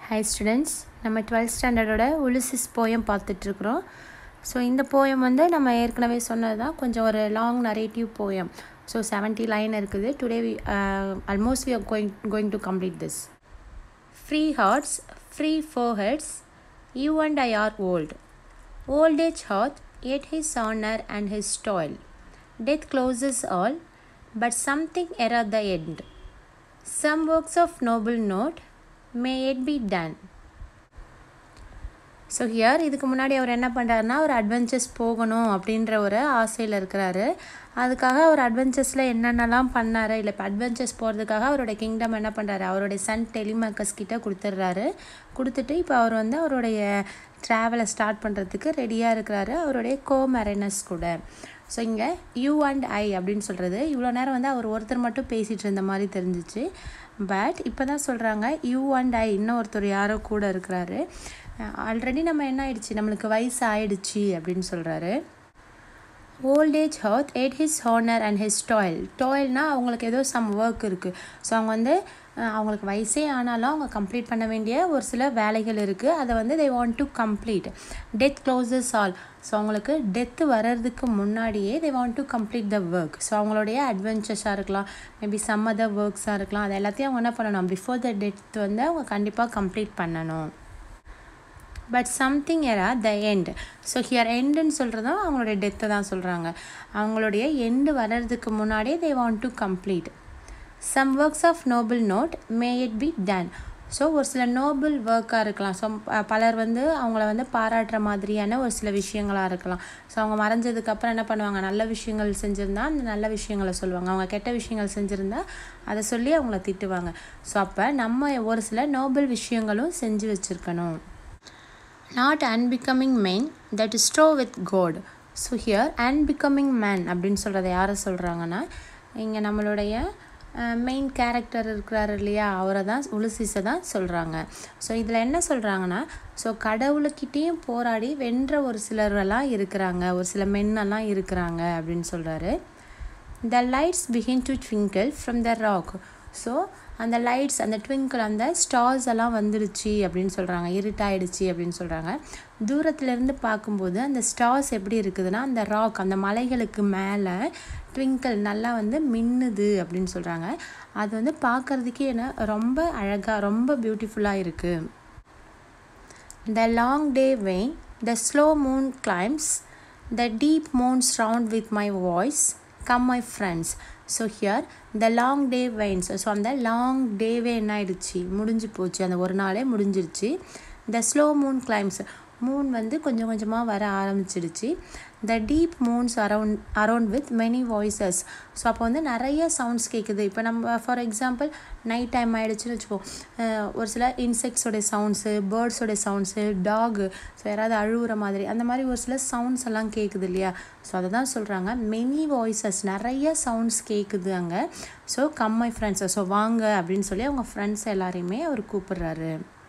High students நம்ம twelfth ஸ்டாண்டர்டோட Ulysses poem பார்த்துட்ருக்குறோம் ஸோ இந்த போயம் வந்து நம்ம ஏற்கனவே சொன்னது தான் கொஞ்சம் ஒரு long narrative poem so seventy line இருக்குது today we almost we are going going to complete this free hearts free foreheads you and I are old old age hath yet his honor and his toil. Death closes all, but something ere the end. Some works of noble note may yet be done. So here இதுக்கு முன்னாடி அவர் என்ன பண்ணுறாருனா ஒரு adventures போகணும் அப்படின்ற ஒரு ஆசையில் இருக்கிறாரு அதுக்காக அவர் அட்வென்ச்சர்ஸில் என்னென்னலாம் பண்ணார் இல்லை இப்போ அட்வென்ச்சர்ஸ் போகிறதுக்காக அவரோட கிங்டம் என்ன பண்ணுறாரு அவருடைய சன் டெலிமேக்கர்ஸ் கிட்ட கொடுத்துட்றாரு கொடுத்துட்டு இப்போ அவர் வந்து அவருடைய ட்ராவலை ஸ்டார்ட் பண்ணுறதுக்கு ரெடியாக இருக்கிறாரு அவருடைய கோ மெரைனஸ் கூட ஸோ இங்கே யூ அண்ட் ஐ அப்படின்னு சொல்கிறது இவ்வளோ நேரம் வந்து அவர் ஒருத்தர் மட்டும் பேசிகிட்டு இருந்த மாதிரி தெரிஞ்சிச்சு பட் இப்போ தான் சொல்கிறாங்க யூ அண்ட் ஐ இன்னும் ஒருத்தர் யாரோ கூட இருக்கிறாரு ஆல்ரெடி நம்ம என்ன ஆயிடுச்சு நம்மளுக்கு வயசு ஆயிடுச்சு அப்படின்னு சொல்கிறாரு old age hath yet his honour and his toil டாயில்னால் அவங்களுக்கு ஏதோ சம் ஒர்க் இருக்குது ஸோ அவங்க வந்து அவங்களுக்கு வயசே ஆனாலும் அவங்க கம்ப்ளீட் பண்ண வேண்டிய ஒரு சில வேலைகள் இருக்குது அதை வந்து they want to complete death closes all so அவங்களுக்கு டெத்து வர்றதுக்கு முன்னாடியே they want to complete the work so அவங்களுடைய அட்வென்ச்சர்ஸாக இருக்கலாம் மேபி சம் அதர் ஒர்க்ஸாக இருக்கலாம் அது எல்லாத்தையும் அவங்க என்ன பண்ணணும் பிஃபோர் த டெத் வந்து அவங்க கண்டிப்பாக கம்ப்ளீட் பண்ணணும் but something ere the end so here எண்டுன்னு சொல்கிறதும் அவங்களுடைய டெத்தை தான் சொல்கிறாங்க அவங்களுடைய எண்டு வர்றதுக்கு முன்னாடியே they want to complete some works of noble note may it be done so ஒரு சில நோபல் ஒர்க்காக இருக்கலாம் ஸோ பலர் வந்து அவங்கள வந்து பாராட்டுற மாதிரியான ஒரு சில விஷயங்களாக இருக்கலாம் ஸோ அவங்க மறைஞ்சதுக்கப்புறம் என்ன பண்ணுவாங்க நல்ல விஷயங்கள் செஞ்சுருந்தா அந்த நல்ல விஷயங்களை சொல்லுவாங்க அவங்க கெட்ட விஷயங்கள் செஞ்சுருந்தா அதை சொல்லி அவங்கள திட்டுவாங்க ஸோ அப்போ நம்ம ஒரு சில நோபல் விஷயங்களும் செஞ்சு வச்சுருக்கணும் not unbecoming men that is strove with god so here unbecoming man அப்படின்னு சொல்கிறத யாரை சொல்கிறாங்கன்னா இங்கே நம்மளுடைய மெயின் கேரக்டர் இருக்கிறாரு இல்லையா அவரை தான் உலுசிஸை தான் சொல்கிறாங்க ஸோ இதில் என்ன சொல்கிறாங்கன்னா ஸோ கடவுளுக்கிட்டேயும் போராடி வென்ற ஒரு சிலரெல்லாம் இருக்கிறாங்க ஒரு சில மென்னெல்லாம் இருக்கிறாங்க அப்படின்னு சொல்கிறாரு the lights begin to twinkle from the rock so அந்த லைட்ஸ் அந்த ட்விங்கிள் அந்த ஸ்டார்ஸ் எல்லாம் வந்துடுச்சு அப்படின்னு சொல்கிறாங்க இருட்டாயிடுச்சு அப்படின்னு சொல்கிறாங்க தூரத்துலேருந்து பார்க்கும்போது அந்த ஸ்டார்ஸ் எப்படி இருக்குதுன்னா அந்த ராக் அந்த மலைகளுக்கு மேலே ட்விங்கிள் நல்லா வந்து மின்னுது அப்படின்னு சொல்கிறாங்க அது வந்து பார்க்குறதுக்கே என்ன ரொம்ப அழகாக ரொம்ப பியூட்டிஃபுல்லாக இருக்குது the long day wane the slow moon climbs the deep moans round with my voice come my friends so here the long day wanes so அந்த லாங் டேவே என்ன ஆயிடுச்சு முடிஞ்சு போச்சு அந்த ஒரு நாளே முடிஞ்சிருச்சு the slow moon climbs moon வந்து கொஞ்சம் கொஞ்சமாக வர ஆரம்பிச்சிடுச்சு the deep moons around around with many voices so அப்போ வந்து நிறைய சவுண்ட்ஸ் கேட்குது இப்போ நம்ம ஃபார் எக்ஸாம்பிள் நைட் டைம் ஆகிடுச்சுன்னு வச்சுக்கோ ஒரு சில இன்செக்ட்ஸோடைய சவுண்ட்ஸு பேர்ட்ஸோடைய சவுண்ட்ஸு டாகு ஸோ யாராவது அழுகுற மாதிரி அந்த மாதிரி ஒரு சில சவுண்ட்ஸ் எல்லாம் கேட்குது இல்லையா ஸோ அதை தான் சொல்கிறாங்க மெனி வாய்ஸஸ் நிறைய சவுண்ட்ஸ் கேட்குது அங்கே so come my friends so வாங்க அப்படின்னு சொல்லி அவங்க ஃப்ரெண்ட்ஸ் எல்லாரையுமே அவர் கூப்பிடுறாரு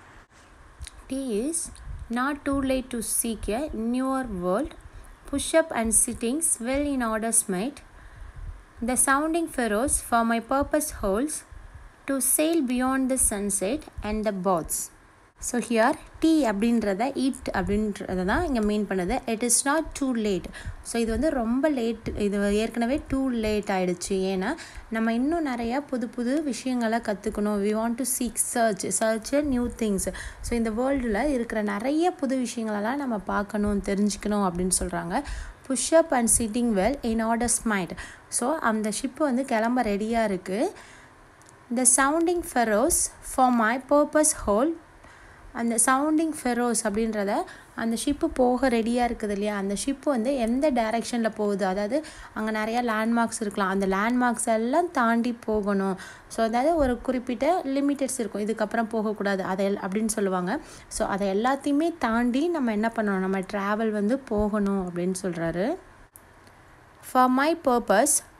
it is not too late to seek a newer world, push up and sittings well in order smite. The sounding furrows for my purpose holds to sail beyond the sunset and the boats. So here t அப்படின்றத it அப்படின்றத தான் இங்கே மீன் பண்ணுது it is not too late so இது வந்து ரொம்ப late இது ஏற்கனவே டூ லேட் ஆகிடுச்சு ஏன்னா நம்ம இன்னும் நிறையா புது புது விஷயங்களை கற்றுக்கணும் we want to seek search search new things so இந்த வேர்ல்டில் இருக்கிற நிறைய புது விஷயங்களெல்லாம் நம்ம பார்க்கணும் தெரிஞ்சுக்கணும் அப்படின்னு சொல்கிறாங்க push up and sitting well in order smite so அந்த ஷிப்பு வந்து கிளம்ப ரெடியாக இருக்குது the sounding furrows for my purpose hold அந்த சவுண்டிங் ஃபெரோஸ் அப்படின்றத அந்த ஷிப்பு போக ரெடியாக இருக்குது இல்லையா அந்த ஷிப்பு வந்து எந்த டைரெக்ஷனில் போகுது அதாவது அங்கே நிறையா லேண்ட்மார்க்ஸ் இருக்கலாம் அந்த லேண்ட்மார்க்ஸ் எல்லாம் தாண்டி போகணும் ஸோ அதாவது ஒரு குறிப்பிட்ட லிமிட்டட்ஸ் இருக்கும் இதுக்கப்புறம் போகக்கூடாது அதை அப்படின்னு சொல்லுவாங்க ஸோ அதை எல்லாத்தையுமே தாண்டி நம்ம என்ன பண்ணணும் நம்ம ட்ராவல் வந்து போகணும் அப்படின்னு சொல்கிறாரு for my purpose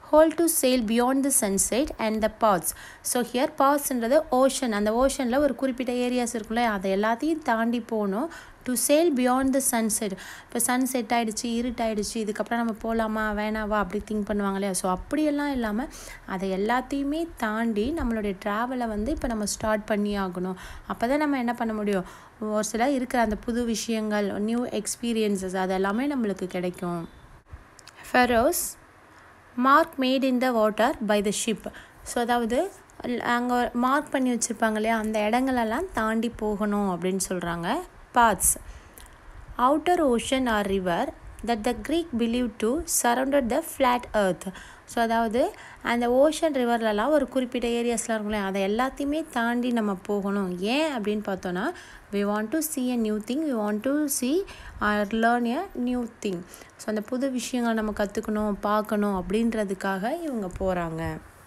hold to sail beyond the sunset and the baths so here பாட்ஸ்ன்றது ஓஷன் அந்த ஓஷனில் ஒரு குறிப்பிட்ட ஏரியாஸ் இருக்குல்ல அதை எல்லாத்தையும் தாண்டி போகணும் to sail beyond the sunset இப்போ சன் செட் ஆகிடுச்சு இருட்டாயிடுச்சு இதுக்கப்புறம் நம்ம போகலாமா வேணாவா அப்படி திங்க் பண்ணுவாங்க இல்லையா ஸோ அப்படியெல்லாம் இல்லாமல் அதை எல்லாத்தையுமே தாண்டி நம்மளுடைய ட்ராவலை வந்து இப்போ நம்ம ஸ்டார்ட் பண்ணி ஆகணும் அப்போ தான் நம்ம என்ன பண்ண முடியும் ஒரு சில இருக்கிற அந்த புது விஷயங்கள் நியூ எக்ஸ்பீரியன்சஸ் அது எல்லாமே நம்மளுக்கு கிடைக்கும் furrows mark made in the water by the ship so அதாவது அங்கே மார்க் பண்ணி வச்சுருப்பாங்க இல்லையா அந்த இடங்களெல்லாம் தாண்டி போகணும் அப்படின்னு சொல்கிறாங்க baths outer ocean or river that the Greek believe to surrounded the flat earth so அதாவது அந்த ஓஷன் ரிவர்லலாம் ஒரு குறிப்பிட்ட ஏரியாஸ்லாம் இருக்கும்ல அதை எல்லாத்தையுமே தாண்டி நம்ம போகணும் ஏன் அப்படின்னு பார்த்தோன்னா we want to see a new thing we want to see or learn a new thing so அந்த புது விஷயங்கள் நம்ம கற்றுக்கணும் பார்க்கணும் அப்படின்றதுக்காக இவங்க போகிறாங்க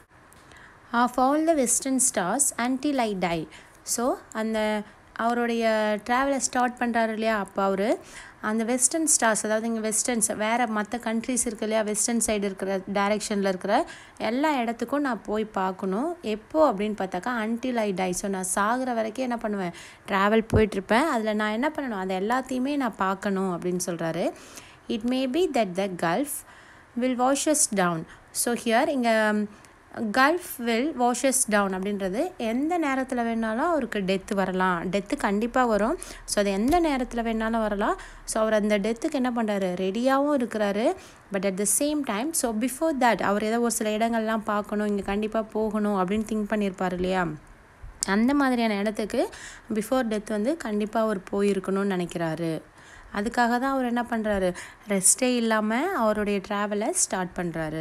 of all the western stars until I die so அந்த அவருடைய ட்ராவலை ஸ்டார்ட் பண்ணுறாரு இல்லையா அப்போ அவர் அந்த வெஸ்டர்ன் ஸ்டார்ஸ் அதாவது இங்கே வெஸ்டர்ன்ஸ் வேறு மற்ற கண்ட்ரிஸ் இருக்கு இல்லையா வெஸ்டர்ன் சைடு இருக்கிற டைரெக்ஷனில் இருக்கிற எல்லா இடத்துக்கும் நான் போய் பார்க்கணும் எப்போ அப்படின்னு பார்த்தாக்கா அன்டில் ஐ டை ஸோ நான் சாகிற வரைக்கும் என்ன பண்ணுவேன் ட்ராவல் போயிட்டுருப்பேன் அதில் நான் என்ன பண்ணணும் அதை எல்லாத்தையுமே நான் பார்க்கணும் அப்படின்னு சொல்கிறாரு it may be that the gulf will washes down so here இங்கே கல்ஃப் வில் வாஷஸ் டவுன் அப்படின்றது எந்த நேரத்தில் வேணாலும் அவருக்கு டெத்து வரலாம் டெத்து கண்டிப்பாக வரும் ஸோ அது எந்த நேரத்தில் வேணாலும் வரலாம் ஸோ அவர் அந்த டெத்துக்கு என்ன பண்ணுறாரு ரெடியாகவும் இருக்கிறாரு but at the same time so before that அவர் ஏதோ ஒரு சில இடங்கள்லாம் பார்க்கணும் இங்கே கண்டிப்பாக போகணும் அப்படின்னு திங்க் பண்ணியிருப்பார் இல்லையா அந்த மாதிரியான இடத்துக்கு பிஃபோர் டெத் வந்து கண்டிப்பாக அவர் போயிருக்கணும்னு நினைக்கிறாரு அதுக்காக தான் அவர் என்ன பண்ணுறாரு ரெஸ்ட்டே இல்லாமல் அவருடைய ட்ராவலை ஸ்டார்ட் பண்ணுறாரு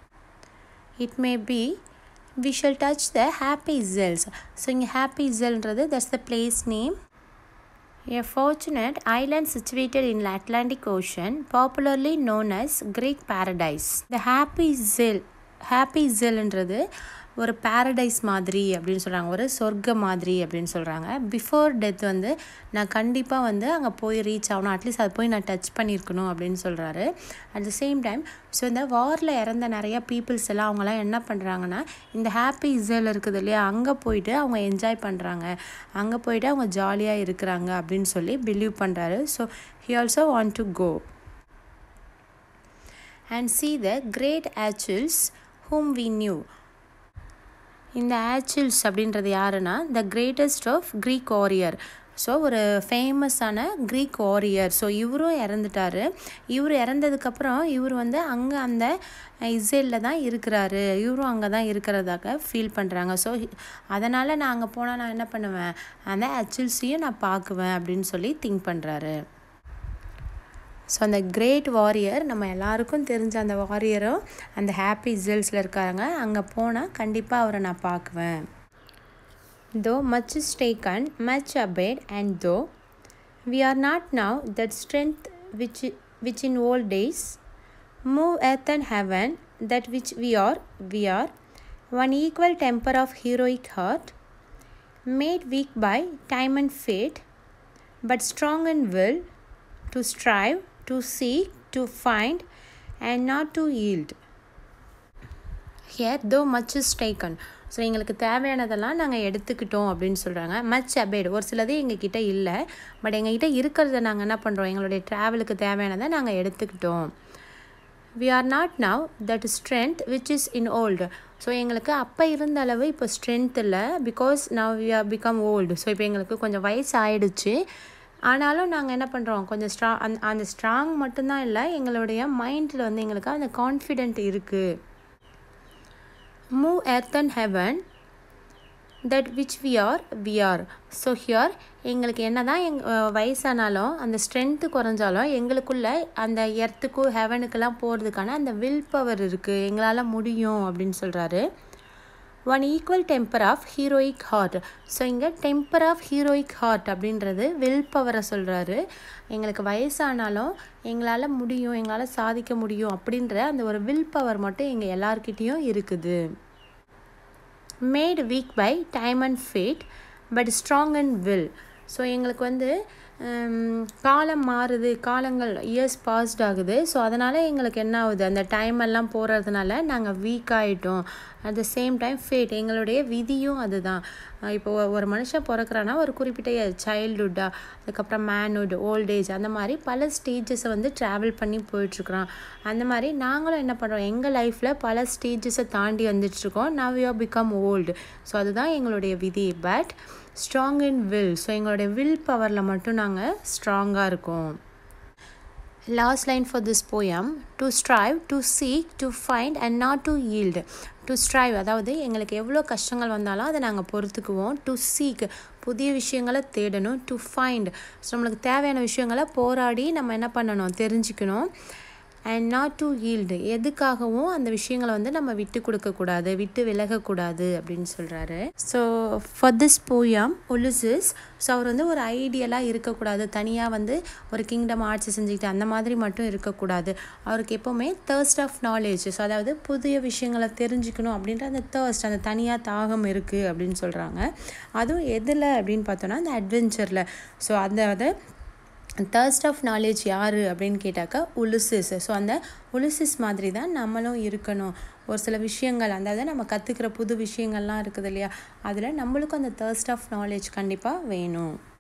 it may be we shall touch the happy isles so இங்கே ஹாப்பி ஜெல்ன்றது that's the place name A fortunate island situated in the Atlantic Ocean, popularly known as Greek Paradise. The Happy Zill happy ஜில்ன்றது ஒரு paradise மாதிரி அப்படின்னு சொல்கிறாங்க ஒரு சொர்க்க மாதிரி அப்படின்னு சொல்கிறாங்க பிஃபோர் டெத் வந்து நான் கண்டிப்பாக வந்து அங்கே போய் ரீச் ஆகணும் அட்லீஸ்ட் அதை போய் நான் டச் பண்ணியிருக்கணும் அப்படின்னு சொல்கிறாரு at the same time so இந்த வாரில் இறந்த நிறைய பீப்புள்ஸ் எல்லாம் அவங்களாம் என்ன பண்ணுறாங்கன்னா இந்த ஹாப்பி இசல் இருக்குது இல்லையா அங்கே போயிட்டு அவங்க என்ஜாய் பண்ணுறாங்க அங்கே போயிட்டு அவங்க ஜாலியாக இருக்கிறாங்க அப்படின்னு சொல்லி பிலீவ் பண்ணுறாரு so he also want to go and see the great Achilles whom we knew இந்த ஆச்சில்ஸ் அப்படின்றது யாருன்னா the greatest of Greek warrior so ஒரு ஃபேமஸான க்ரீக் வாரியர் ஸோ இவரும் இறந்துட்டார் இவர் இறந்ததுக்கப்புறம் இவர் வந்து அங்கே அந்த இஸ்ரேலில் தான் இருக்கிறாரு இவரும் அங்கே தான் இருக்கிறதாக ஃபீல் பண்ணுறாங்க ஸோ அதனால் நான் அங்கே போனால் நான் என்ன பண்ணுவேன் அந்த ஆச்சில்ஸையும் நான் பார்க்குவேன் அப்படின்னு சொல்லி திங்க் பண்ணுறாரு ஸோ அந்த கிரேட் வாரியர் நம்ம எல்லாருக்கும் தெரிஞ்ச அந்த வாரியரும் அந்த ஹாப்பி ஜெல்ஸில் இருக்காங்க அங்கே போனால் கண்டிப்பாக அவரை நான் பார்க்குவேன் though much is taken much abide and though we are not now that strength which which in old days move earth and heaven that which we are we are one equal temper of heroic heart made weak by time and fate but strong and will to strive, to seek, to find, and not to yield. Here, though much is taken. So எங்களுக்கு தேவையானதெல்லாம் நாங்கள் எடுத்துக்கிட்டோம் அப்படின்னு சொல்கிறாங்க much abet ஒரு சிலது எங்ககிட்ட இல்லை பட் எங்ககிட்ட இருக்கிறத நாங்கள் என்ன பண்ணுறோம் எங்களுடைய ட்ராவலுக்கு தேவையானதை நாங்கள் எடுத்துக்கிட்டோம் we are not now that strength which is in old so எங்களுக்கு அப்போ இருந்த அளவு இப்போ ஸ்ட்ரென்த் இல்லை because now we are become old so இப்போ எங்களுக்கு கொஞ்சம் வயசு ஆயிடுச்சு ஆனாலும் நாங்கள் என்ன பண்ணுறோம் கொஞ்சம் ஸ்ட்ரா அந் அந்த ஸ்ட்ராங் மட்டும்தான் இல்லை எங்களுடைய மைண்டில் வந்து எங்களுக்கு அந்த கான்ஃபிடென்ட் இருக்குது move earth and heaven that which we are we are so here எங்களுக்கு என்ன தான் எங் வயசானாலும் அந்த ஸ்ட்ரென்த்து குறைஞ்சாலும் எங்களுக்குள்ள அந்த எர்த்துக்கும் ஹெவனுக்கெல்லாம் போகிறதுக்கான அந்த வில் பவர் இருக்குது எங்களால் முடியும் அப்படின்னு சொல்கிறாரு one equal temper of heroic heart so இங்கே டெம்பர் ஆஃப் ஹீரோயிக் ஹார்ட் அப்படின்றது வில் பவரை சொல்கிறாரு எங்களுக்கு வயசானாலும் எங்களால் முடியும் எங்களால் சாதிக்க முடியும் அப்படின்ற அந்த ஒரு வில் பவர் மட்டும் எங்கள் எல்லார்கிட்டேயும் இருக்குது made weak by time and fate but strong and will so எங்களுக்கு வந்து ஹம், காலம் மாறுது காலங்கள் இயர்ஸ் பாஸ்ட் ஆகுது ஸோ அதனால் எங்களுக்கு என்ன ஆகுது அந்த டைம் எல்லாம் போகிறதுனால நாங்கள் வீக் ஆகிட்டோம் at the same time fate எங்களுடைய விதியும் அதுதான் அஹ் இப்போ ஒ- ஒரு மனுஷன் பிறக்கிறான்னா ஒரு குறிப்பிட்ட சைல்டுஹுட்டா அதுக்கப்புறம் மேன்ஹுட் ஓல்ட் ஏஜ் அந்த மாதிரி பல ஸ்டேஜஸை வந்து ட்ராவல் பண்ணி போயிட்டுருக்குறோம் அந்த மாதிரி நாங்களும் என்ன பண்ணுறோம் எங்கள் லைஃப்பில் பல ஸ்டேஜஸை தாண்டி வந்துட்டுருக்கோம் now you become old so அதுதான் எங்களுடைய விதி but strong in will so எங்களுடைய வில் பவரில் மட்டும் நாங்கள் ஸ்ட்ராங்காக இருக்கோம் last line for this poem to strive to seek to find and not to yield to strive அதாவது எங்களுக்கு எவ்வளோ கஷ்டங்கள் வந்தாலும் அதை நாங்கள் பொறுத்துக்குவோம் டு சீக் புதிய விஷயங்களை தேடணும் டு ஃபைண்ட் ஸோ நம்மளுக்கு தேவையான விஷயங்களை போராடி நம்ம என்ன பண்ணணும் தெரிஞ்சுக்கணும் அண்ட் நாட் டு yield எதுக்காகவும் அந்த விஷயங்களை வந்து நம்ம விட்டு கொடுக்கக்கூடாது விட்டு விலகக்கூடாது அப்படின்னு சொல்கிறாரு so for this poem Ulysses so அவர் வந்து ஒரு ஐடியலாக இருக்கக்கூடாது தனியாக வந்து ஒரு கிங்டம் ஆட்சி செஞ்சுக்கிட்டு அந்த மாதிரி மட்டும் இருக்கக்கூடாது அவருக்கு எப்போவுமே தேர்ஸ்ட் ஆஃப் நாலேஜ் ஸோ அதாவது புதிய விஷயங்களை தெரிஞ்சுக்கணும் அப்படின்ற அந்த தேர்ஸ்ட் அந்த தனியாக தாகம் இருக்குது அப்படின்னு சொல்கிறாங்க அதுவும் எதில் அப்படின்னு பார்த்தோன்னா அந்த அட்வென்ச்சரில் ஸோ அந்த அதை தேர்ஸ்ட் ஆஃப் நாலேஜ் யார் அப்படின்னு கேட்டாக்கா உலுசிஸ் ஸோ அந்த உலுசிஸ் மாதிரி தான் நம்மளும் இருக்கணும் ஒரு சில விஷயங்கள் அதாவது நம்ம கற்றுக்கிற புது விஷயங்கள்லாம் இருக்குது இல்லையா அதில் நம்மளுக்கும் அந்த தேர்ஸ்ட் ஆஃப் நாலேஜ் கண்டிப்பாக வேணும்